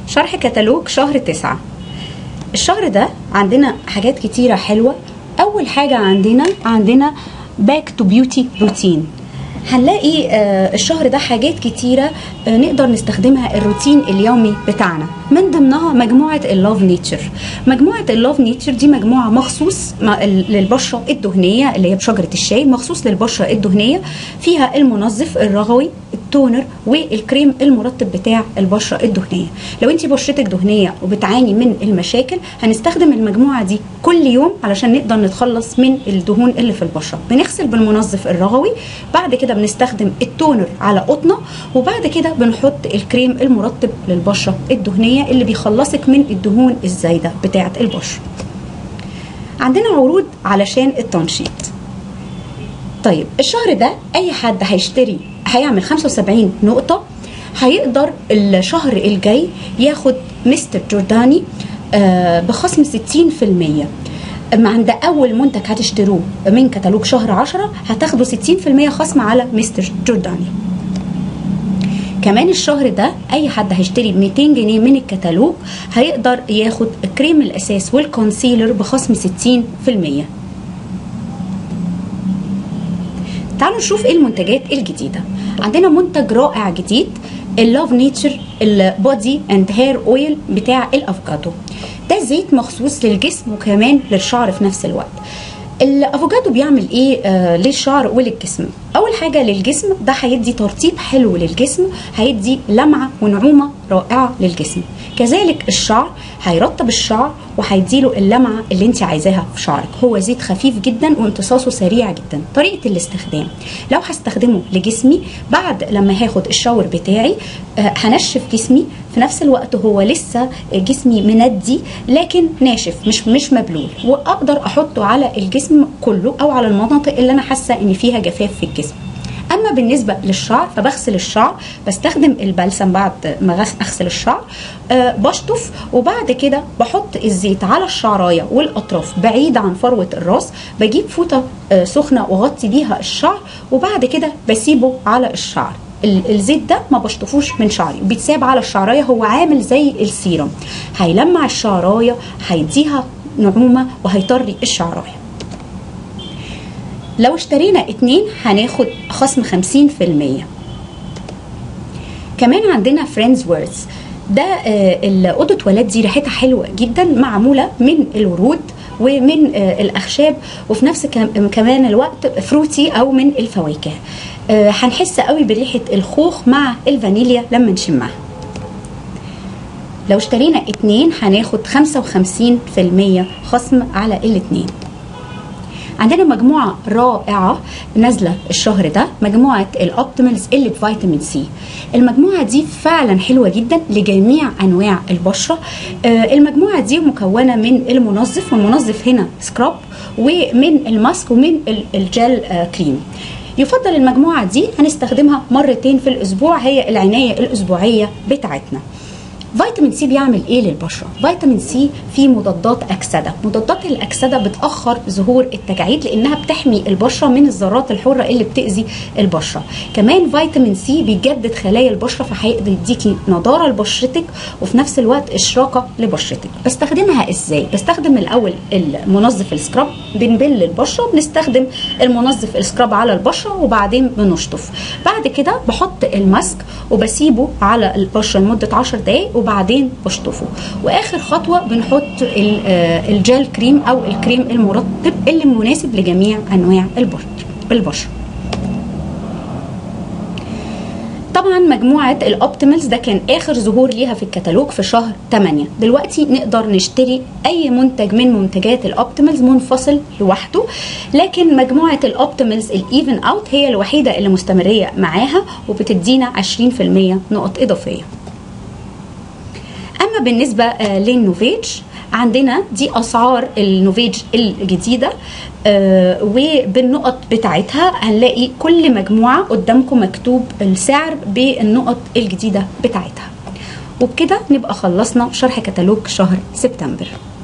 شرح كتالوج شهر تسعة الشهر ده عندنا حاجات كتيرة حلوة أول حاجة عندنا عندنا باك تو بيوتي روتين هنلاقي آه، الشهر ده حاجات كتيرة آه، نقدر نستخدمها الروتين اليومي بتاعنا من ضمنها مجموعة اللوف نيتشر مجموعة اللوف نيتشر دي مجموعة مخصوص مع- للبشرة الدهنية اللي هي بشجرة الشاي مخصوص للبشرة الدهنية فيها المنظف الرغوي التونر والكريم المرطب بتاع البشره الدهنيه لو انت بشرتك دهنيه وبتعاني من المشاكل هنستخدم المجموعه دي كل يوم علشان نقدر نتخلص من الدهون اللي في البشره بنغسل بالمنظف الرغوي بعد كده بنستخدم التونر على قطنه وبعد كده بنحط الكريم المرطب للبشره الدهنيه اللي بيخلصك من الدهون الزايده بتاعه البشره عندنا عروض علشان التنشيط طيب الشهر ده اي حد هيشتري هيعمل 75 نقطة هيقدر الشهر الجاي ياخد مستر جورداني آه، بخصم 60% أما عند اول منتج هتشتروه من كتالوج شهر 10 هتاخدوا 60% خصم على مستر جورداني كمان الشهر ده اي حد هيشتري ب 200 جنيه من الكتالوج هيقدر ياخد كريم الاساس والكونسيلر بخصم 60% تعالوا نشوف ايه المنتجات الجديده عندنا منتج رائع جديد اللوف نيتشر البودي اند هير اويل بتاع الافوكادو ده زيت مخصوص للجسم وكمان للشعر في نفس الوقت الافوكادو بيعمل ايه آه للشعر وللجسم اول حاجه للجسم ده هيدي ترطيب حلو للجسم هيدي لمعه ونعومه رائعه للجسم كذلك الشعر هيرطب الشعر وهيديله اللمعه اللي انت عايزاها في شعرك هو زيت خفيف جدا وامتصاصه سريع جدا طريقه الاستخدام لو هستخدمه لجسمي بعد لما هاخد الشاور بتاعي آه، هنشف جسمي في نفس الوقت هو لسه جسمي مندي لكن ناشف مش مش مبلول واقدر احطه على الجسم كله او على المناطق اللي انا حاسه ان فيها جفاف في الجسم اما بالنسبه للشعر فبغسل الشعر بستخدم البلسم بعد ما غس- اغسل الشعر أه بشطف وبعد كده بحط الزيت على الشعرايه والاطراف بعيد عن فروه الراس بجيب فوطه أه سخنه واغطي بيها الشعر وبعد كده بسيبه على الشعر ال- الزيت ده ما بشطفوش من شعري بيتساب على الشعرايه هو عامل زي السيرم هيلمع الشعرايه هيديها نعومه وهيطري الشعرايه لو اشترينا اتنين هناخد خصم 50% كمان عندنا فريندز ووردز ده آه، الأوضة تواليت دي ريحتها حلوة جدا معمولة من الورود ومن آه، الأخشاب وفي نفس كم- كمان الوقت فروتي أو من الفواكه آه، هنحس قوي بريحة الخوخ مع الفانيليا لما نشمها لو اشترينا اتنين هناخد 55% خصم على الاتنين عندنا مجموعة رائعة نازلة الشهر ده مجموعة الأوبتيمالز اللي بفيتامين سي المجموعة دي فعلا حلوة جدا لجميع أنواع البشرة آه، المجموعة دي مكونة من المنظف والمنظف هنا سكراب ومن الماسك ومن ال- الجل آه، كريم يفضل المجموعة دي هنستخدمها مرتين في الأسبوع هي العناية الأسبوعية بتاعتنا فيتامين سي بيعمل ايه للبشره فيتامين سي فيه مضادات اكسده مضادات الاكسده بتاخر ظهور التجاعيد لانها بتحمي البشره من الذرات الحره اللي بتاذي البشره كمان فيتامين سي بيجدد خلايا البشره فهيقدر يديكي نضاره لبشرتك وفي نفس الوقت اشراقه لبشرتك بستخدمها ازاي بستخدم الاول المنظف السكراب بنبل البشره بنستخدم المنظف السكراب على البشره وبعدين بنشطف بعد كده بحط الماسك وبسيبه على البشره لمده 10 دقائق وبعدين بشطفه واخر خطوه بنحط ال- آه، الجel كريم او الكريم المرطب اللي مناسب لجميع انواع البشره البشره طبعا مجموعة الأوبتيمالز ده كان آخر ظهور ليها في الكتالوج في شهر 8 دلوقتي نقدر نشتري أي منتج من منتجات الأوبتيمالز منفصل لوحده لكن مجموعة الأوبتيمالز الإيفن أوت هي الوحيدة اللي مستمرية معاها وبتدينا 20% نقط إضافية اما بالنسبه آه، للنوفيج عندنا دي اسعار النوفيج الجديده آه، وبالنقط بتاعتها هنلاقي كل مجموعه قدامكم مكتوب السعر بالنقط الجديده بتاعتها وبكده نبقى خلصنا شرح كتالوج شهر سبتمبر